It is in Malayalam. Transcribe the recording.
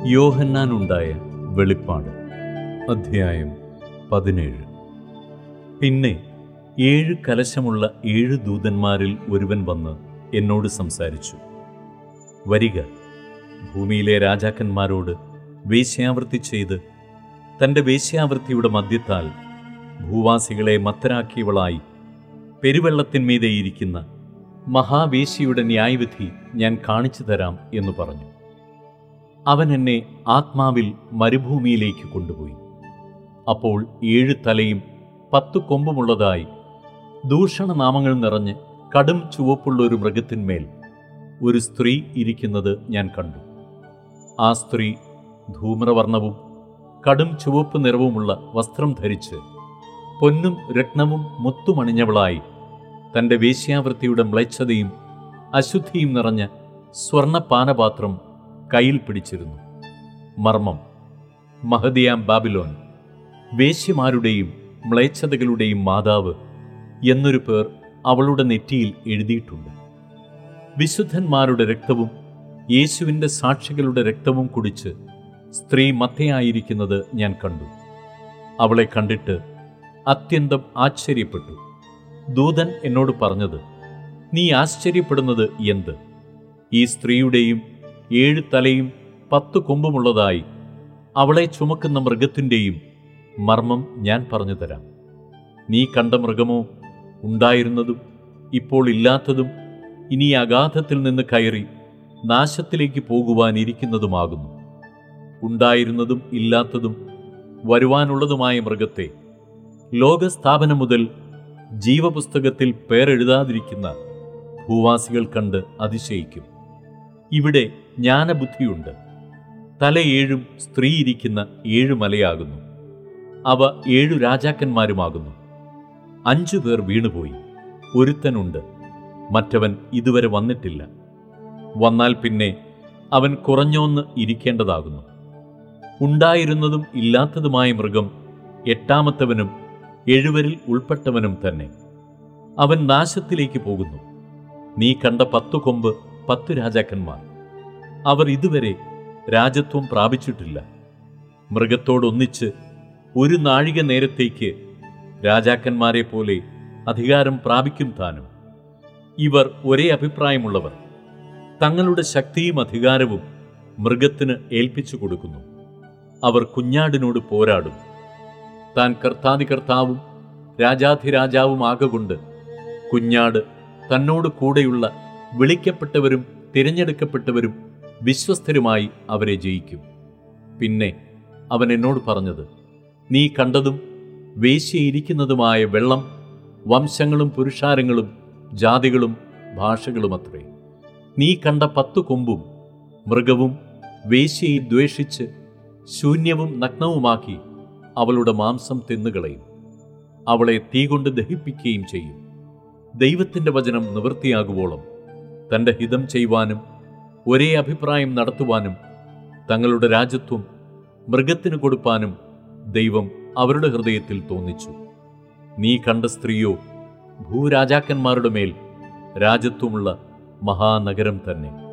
യോഹന്നാനുണ്ടായ വെളിപ്പാട് അധ്യായം പതിനേഴ് പിന്നെ ഏഴ് കലശമുള്ള ഏഴ് ദൂതന്മാരിൽ ഒരുവൻ വന്ന് എന്നോട് സംസാരിച്ചു വരിക ഭൂമിയിലെ രാജാക്കന്മാരോട് വേശ്യാവൃത്തി ചെയ്ത് തൻ്റെ വേശ്യാവൃത്തിയുടെ മധ്യത്താൽ ഭൂവാസികളെ മത്തരാക്കിയവളായി പെരുവെള്ളത്തിന്മീതെ ഇരിക്കുന്ന മഹാവേശിയുടെ ന്യായവിധി ഞാൻ കാണിച്ചു തരാം എന്ന് പറഞ്ഞു അവൻ എന്നെ ആത്മാവിൽ മരുഭൂമിയിലേക്ക് കൊണ്ടുപോയി അപ്പോൾ ഏഴ് തലയും പത്തു കൊമ്പുമുള്ളതായി ദൂഷണനാമങ്ങൾ നിറഞ്ഞ് കടും ചുവപ്പുള്ള ഒരു മൃഗത്തിന്മേൽ ഒരു സ്ത്രീ ഇരിക്കുന്നത് ഞാൻ കണ്ടു ആ സ്ത്രീ ധൂമ്രവർണവും കടും ചുവപ്പ് നിറവുമുള്ള വസ്ത്രം ധരിച്ച് പൊന്നും രത്നവും മുത്തുമണിഞ്ഞവളായി തൻ്റെ വേശ്യാവൃത്തിയുടെ മ്ലേച്ഛതയും അശുദ്ധിയും നിറഞ്ഞ സ്വർണപാനപാത്രം കയ്യിൽ പിടിച്ചിരുന്നു മർമ്മം മഹദിയാം ബാബിലോൻ വേശ്യമാരുടെയും മ്ലേച്ഛതകളുടെയും മാതാവ് എന്നൊരു പേർ അവളുടെ നെറ്റിയിൽ എഴുതിയിട്ടുണ്ട് വിശുദ്ധന്മാരുടെ രക്തവും യേശുവിൻ്റെ സാക്ഷികളുടെ രക്തവും കുടിച്ച് സ്ത്രീ മത്തയായിരിക്കുന്നത് ഞാൻ കണ്ടു അവളെ കണ്ടിട്ട് അത്യന്തം ആശ്ചര്യപ്പെട്ടു ദൂതൻ എന്നോട് പറഞ്ഞത് നീ ആശ്ചര്യപ്പെടുന്നത് എന്ത് ഈ സ്ത്രീയുടെയും ഏഴ് തലയും പത്ത് കൊമ്പുമുള്ളതായി അവളെ ചുമക്കുന്ന മൃഗത്തിൻ്റെയും മർമ്മം ഞാൻ പറഞ്ഞു തരാം നീ കണ്ട മൃഗമോ ഉണ്ടായിരുന്നതും ഇപ്പോൾ ഇല്ലാത്തതും ഇനി അഗാധത്തിൽ നിന്ന് കയറി നാശത്തിലേക്ക് പോകുവാനിരിക്കുന്നതുമാകുന്നു ഉണ്ടായിരുന്നതും ഇല്ലാത്തതും വരുവാനുള്ളതുമായ മൃഗത്തെ ലോകസ്ഥാപനം മുതൽ ജീവപുസ്തകത്തിൽ പേരെഴുതാതിരിക്കുന്ന ഭൂവാസികൾ കണ്ട് അതിശയിക്കും ഇവിടെ ജ്ഞാനബുദ്ധിയുണ്ട് തല ഏഴും സ്ത്രീ ഇരിക്കുന്ന ഏഴു മലയാകുന്നു അവ ഏഴു രാജാക്കന്മാരുമാകുന്നു അഞ്ചു പേർ വീണുപോയി ഒരുത്തനുണ്ട് മറ്റവൻ ഇതുവരെ വന്നിട്ടില്ല വന്നാൽ പിന്നെ അവൻ കുറഞ്ഞോന്ന് ഇരിക്കേണ്ടതാകുന്നു ഉണ്ടായിരുന്നതും ഇല്ലാത്തതുമായ മൃഗം എട്ടാമത്തവനും എഴുവരിൽ ഉൾപ്പെട്ടവനും തന്നെ അവൻ നാശത്തിലേക്ക് പോകുന്നു നീ കണ്ട പത്തു കൊമ്പ് പത്തു രാജാക്കന്മാർ അവർ ഇതുവരെ രാജത്വം പ്രാപിച്ചിട്ടില്ല മൃഗത്തോടൊന്നിച്ച് ഒരു നാഴിക നേരത്തേക്ക് രാജാക്കന്മാരെ പോലെ അധികാരം പ്രാപിക്കും താനും ഇവർ ഒരേ അഭിപ്രായമുള്ളവർ തങ്ങളുടെ ശക്തിയും അധികാരവും മൃഗത്തിന് ഏൽപ്പിച്ചു കൊടുക്കുന്നു അവർ കുഞ്ഞാടിനോട് പോരാടും താൻ കർത്താതികർത്താവും രാജാധിരാജാവും ആകൊണ്ട് കുഞ്ഞാട് തന്നോട് കൂടെയുള്ള വിളിക്കപ്പെട്ടവരും തിരഞ്ഞെടുക്കപ്പെട്ടവരും വിശ്വസ്തരുമായി അവരെ ജയിക്കും പിന്നെ അവൻ എന്നോട് പറഞ്ഞത് നീ കണ്ടതും വേശ്യയിരിക്കുന്നതുമായ വെള്ളം വംശങ്ങളും പുരുഷാരങ്ങളും ജാതികളും ഭാഷകളുമത്രേ നീ കണ്ട പത്തു കൊമ്പും മൃഗവും വേശ്യയെ ദ്വേഷിച്ച് ശൂന്യവും നഗ്നവുമാക്കി അവളുടെ മാംസം തിന്നുകളയും അവളെ തീ കൊണ്ട് ദഹിപ്പിക്കുകയും ചെയ്യും ദൈവത്തിൻ്റെ വചനം നിവൃത്തിയാകുവോളം തൻ്റെ ഹിതം ചെയ്യുവാനും ഒരേ അഭിപ്രായം നടത്തുവാനും തങ്ങളുടെ രാജ്യത്വം മൃഗത്തിന് കൊടുപ്പാനും ദൈവം അവരുടെ ഹൃദയത്തിൽ തോന്നിച്ചു നീ കണ്ട സ്ത്രീയോ ഭൂരാജാക്കന്മാരുടെ മേൽ രാജ്യത്വമുള്ള മഹാനഗരം തന്നെ